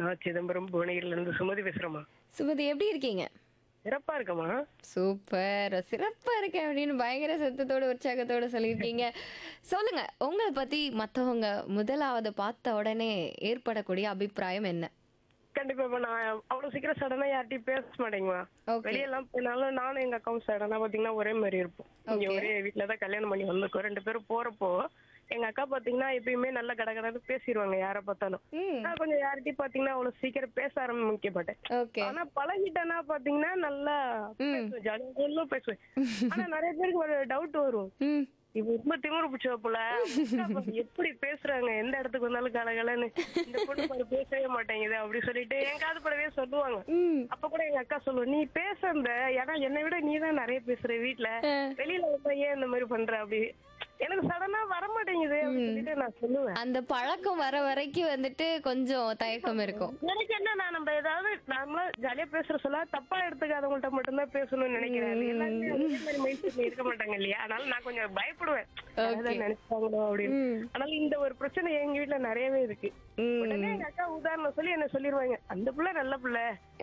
நான் சிதம்பரம் புவனகிரில இருந்து சுமதி பேசுறேம்மா சுமதி எப்படி இருக்கீங்க சிறப்பா இருக்கமா சூப்பர் சிறப்பா இருக்கேன் அப்படின்னு பயங்கர சத்தத்தோட உற்சாகத்தோட சொல்லியிருக்கீங்க சொல்லுங்க உங்களை பத்தி மத்தவங்க முதலாவது பார்த்த உடனே ஏற்படக்கூடிய அபிப்பிராயம் என்ன கண்டிப்பா இப்ப நான் அவ்வளவு சீக்கிரம் சடனா யார்கிட்டயும் பேச மாட்டேங்குமா Okay. வெளியெல்லாம் போனாலும் நானும் எங்க அக்காவும் சடனா பாத்தீங்கன்னா ஒரே மாதிரி இருப்போம் இங்க Okay. ஒரே வீட்டுலதான் கல்யாணம் பண்ணி வந்திருக்கோம் ரெண்டு பேரும் போறப்போ எங்க அக்கா பாத்தீங்கன்னா எப்பயுமே நல்ல கடகடன்னு பேசிடுவாங்க யார பார்த்தாலும் ம் நான் கொஞ்சம் யார்கிட்டயும் பாத்தீங்கன்னா அவ்வளவு சீக்கிரம் பேச ஆரம்பிக்க மாட்டேன் ஓகே ஆனா பழகிட்டேன்னா பாத்தீங்கன்னா நல்லா பேசுவேன் ஜாலியா பேசுவேன் ஆனா நிறைய பேருக்கு ஒரு டவுட் வரும் ம் இவ ரொம்ப திமிரு பிடிச்சவ போல எப்படி பேசுறாங்க எந்த இடத்துக்கு வந்தாலும் கலகலன்னு இந்த பொண்ணு பாரு பேசவே மாட்டேங்குது அப்படி சொல்லிட்டு என் காது படவே சொல்லுவாங்க ம் அப்ப கூட எங்க அக்கா சொல்லுவா நீ பேசுற ஏன்னா என்னை விட நீ தான் நிறைய பேசுற வீட்ல வெளியில வந்தா ஏன் இந்த மாதிரி பண்ற அப்படி எனக்கு சடனா வர மாட்டேங்குது அப்படின்னு சொல்லிட்டு நான் சொல்லுவேன் அந்த பழக்கம் வர வரைக்கும் வந்துட்டு கொஞ்சம் தயக்கம் இருக்கும் எனக்கு என்ன நான் நம்ம ஏதாவது நார்மலா ஜாலியா பேசுற சொல்ல தப்பா எடுத்துக்காதவங்கள்ட்ட மட்டும்தான் பேசணும்னு நினைக்கிறேன் அது எல்லாருமே ஒரே மாதிரி மைண்ட் செட்ல இருக்க மாட்டாங்க இல்லையா அதனால நான் கொஞ்சம் பயப்படுவேன் யாராவது நினைச்சாங்களோ அப்படின்னு அதனால இந்த ஒரு பிரச்சனை எங்க வீட்ல நிறையவே இருக்கு ம். உடனே எங்க அக்கா உதாரணம் சொல்லி என்ன சொல்லிருவாங்க அந்த புள்ள நல்ல புள்ள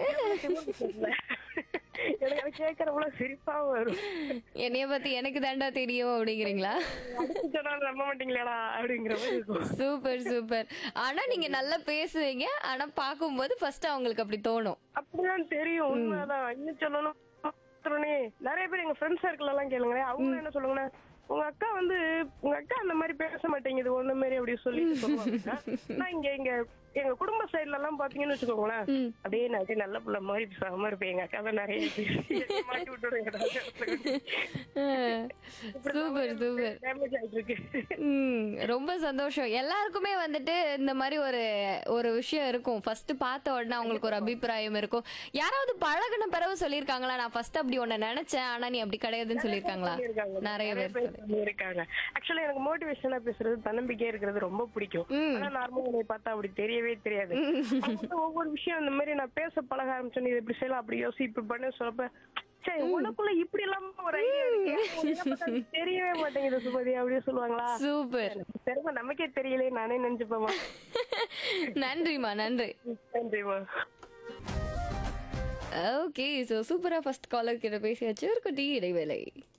எனக்கு அதை கேட்கறப்பல சிரிப்பா வரும் என்னைய பத்தி எனக்கு தாண்டா தெரியும் அப்படிங்கிறீங்களா அடுத்து சொன்னா நம்ப மாட்டீங்களாடா அப்படிங்கிற மாதிரி இருக்கும் சூப்பர் சூப்பர் ஆனா நீங்க நல்லா பேசுவீங்க ஆனா பாக்கும்போது ஃபர்ஸ்ட் அவங்களுக்கு அப்படி தோணும் அப்படிதான் தெரியும் உண்மைதான் இன்னும் சொல்லணும் உடனே நிறைய பேர் எங்க ஃப்ரெண்ட்ஸ் சர்க்கிள் எல்லாம் கேளுங்களேன் அவங்க என்ன சொல்லுங்கன்னா உங்க அக்கா வந்து உங்க அக்கா அந்த மாதிரி பேச மாட்டேங்குது ஒண்ணு மாதிரி அப்படி சொல்லிட்டு சொல்லுவாங்க ஆனா இங்க எங்க எங்க குடும்ப சைடுல எல்லாம் பாத்தீங்கன்னு வச்சுக்கோங்களேன் அப்படியே நான் அப்படியே நல்ல பிள்ளை மாதிரி பேசாம இருப்பேன் எங்க அக்கா தான் நிறைய பேசி என்னை மாட்டி விட்டுடுங்க சூப்பர் சூப்பர் டேமேஜ் ஆயிட்டு இருக்கு ம் ரொம்ப சந்தோஷம் எல்லாருக்குமே வந்துட்டு இந்த மாதிரி ஒரு ஒரு விஷயம் இருக்கும் ஃபர்ஸ்ட் பார்த்த உடனே அவங்களுக்கு ஒரு அபிப்பிராயம் இருக்கும் யாராவது பழகுன பிறகு சொல்லியிருக்காங்களா நான் ஃபர்ஸ்ட் அப்படி ஒண்ணு நினைச்சேன் ஆனா நீ அப்படி கிடையாதுன்னு சொல்லியிருக்காங்களா இருக்காங்க. நிறைய பேர் சொல்லி இருக்காங்க ஆக்சுவலா எனக்கு மோட்டிவேஷனா பேசுறது தன்னம்பிக்கையா இருக்கிறது ரொம்ப பிடிக்கும் ஆனா நார்மலா என்னை பார்த்தா அப்படி தெரியவே தெரியாது அவங்க வந்து ஒவ்வொரு விஷயம் இந்த மாதிரி நான் பேச பழக ஆரம்பிச்சேன் இது இப்படி செய்யலாம் அப்படி யோசி இப்படி பண்ண சொல்லப்ப சரி உனக்குள்ள இப்படி எல்லாம் ஒரு ஐடியா இருக்கு உனக்கு இதை பார்த்தா அது தெரியவே மாட்டேங்குது சுமதி அப்படியே சொல்லுவாங்களா சூப்பர் தெரியுமா நமக்கே தெரியலையே நானே நினைச்சுப்பேமா நன்றிமா நன்றி நன்றிமா ஓகே ஸோ சூப்பரா ஃபர்ஸ்ட் காலர் கிட்ட பேசியாச்சு ஒரு குட்டி இடைவேளை